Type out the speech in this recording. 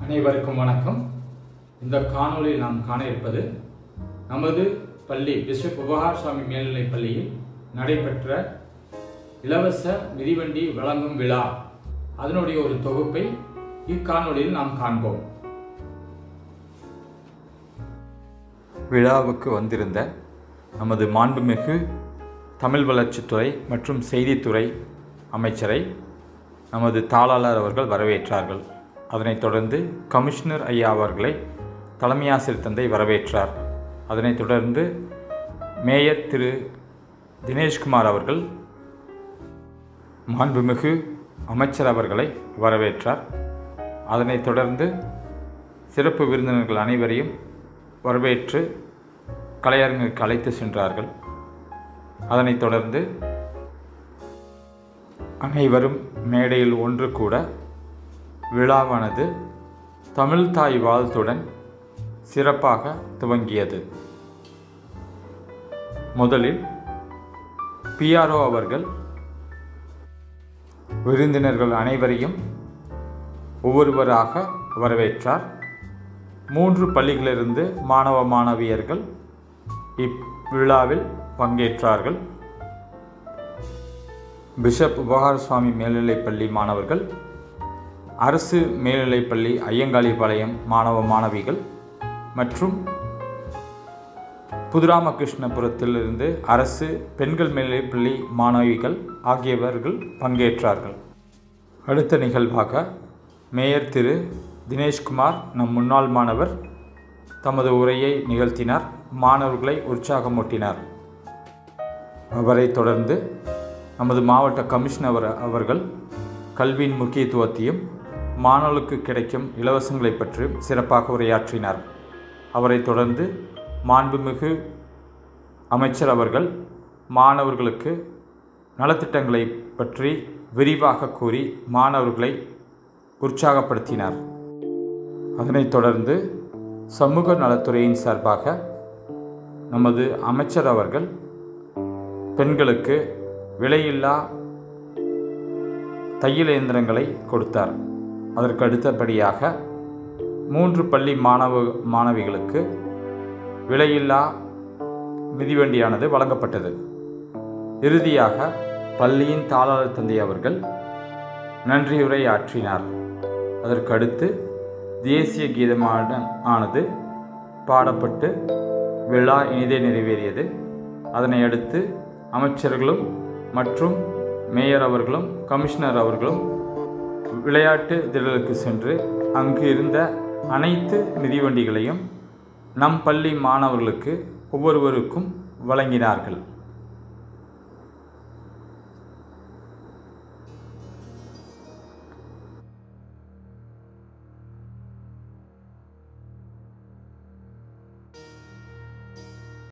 அனைவருக்கும் வணக்கம் இந்த காணொளியில் நாம் காண இருப்பது நமது பள்ளி பிஷப் உபகார் சுவாமி மேல்நிலைப் பள்ளியில் நடைபெற்ற இலவச மிதிவண்டி வழங்கும் விழா அதனுடைய ஒரு தொகுப்பை இக்காணொளியில் நாம் காண்போம் விழாவுக்கு வந்திருந்த நமது மாண்புமிகு தமிழ் வளர்ச்சித்துறை மற்றும் செய்தித்துறை அமைச்சரை நமது தாளாளர் அவர்கள் வரவேற்றார்கள் அதனைத் தொடர்ந்து கமிஷனர் ஐயா அவர்களை தலைமை ஆசிரியர் தந்தை வரவேற்றார் அதனைத் தொடர்ந்து மேயர் திரு தினேஷ்குமார் அவர்கள் மாண்புமிகு அமைச்சர் அவர்களை வரவேற்றார் அதனைத் தொடர்ந்து சிறப்பு விருந்தினர்கள் அனைவரையும் வரவேற்று கலையரங்குக்கு அழைத்து சென்றார்கள் அதனைத் தொடர்ந்து அனைவரும் மேடையில் ஒன்று கூட விழாவானது தமிழ் தாய் வாழ்த்துடன் சிறப்பாக துவங்கியது முதலில் பிஆர்ஓ அவர்கள் விருந்தினர்கள் அனைவரையும் ஒவ்வொருவராக வரவேற்றார் மூன்று பள்ளிகளிலிருந்து மாணவ மாணவியர்கள் இவ்விழாவில் பங்கேற்றார்கள் பிஷப் உபகார சுவாமி மேல்நிலைப்பள்ளி மாணவர்கள் அரசு மேல்நிலைப்பள்ளி ஐயங்காளிபாளையம் மாணவ மாணவிகள் மற்றும் புதுராமகிருஷ்ணபுரத்திலிருந்து அரசு பெண்கள் மேல்நிலைப்பள்ளி மாணவிகள் ஆகியவர்கள் பங்கேற்றார்கள் அடுத்த நிகழ்வாக மேயர் திரு தினேஷ்குமார் நம் முன்னாள் மாணவர் தமது உரையை நிகழ்த்தினார் மாணவர்களை உற்சாகமூட்டினார் அவரை தொடர்ந்து நமது மாவட்ட கமிஷனர் அவர்கள் கல்வியின் முக்கியத்துவத்தையும் மாணவர்களுக்கு கிடைக்கும் இலவசங்களை பற்றியும் சிறப்பாக உரையாற்றினார் அவரை தொடர்ந்து மாண்புமிகு அமைச்சர் அவர்கள் மாணவர்களுக்கு நலத்திட்டங்களை பற்றி விரிவாக கூறி மாணவர்களை உற்சாகப்படுத்தினார் அதனைத் தொடர்ந்து சமூக நலத்துறையின் சார்பாக நமது அமைச்சர் அவர்கள் பெண்களுக்கு விலையில்லா தையல் இயந்திரங்களை கொடுத்தார் அதற்கு அடுத்தபடியாக மூன்று பள்ளி மாணவ மாணவிகளுக்கு விலையில்லா மிதிவண்டியானது வழங்கப்பட்டது இறுதியாக பள்ளியின் தாளாளர் தந்தை அவர்கள் நன்றியுரை ஆற்றினார் அதற்கு அடுத்து தேசிய கீதமான ஆனது பாடப்பட்டு விழா இனிதே நிறைவேறியது அதனை அடுத்து அமைச்சர்களும் மற்றும் மேயர் அவர்களும் கமிஷனர் அவர்களும் விளையாட்டு திடலுக்கு சென்று அங்கு இருந்த அனைத்து மிதிவண்டிகளையும் நம் பள்ளி மாணவர்களுக்கு ஒவ்வொருவருக்கும் வழங்கினார்கள்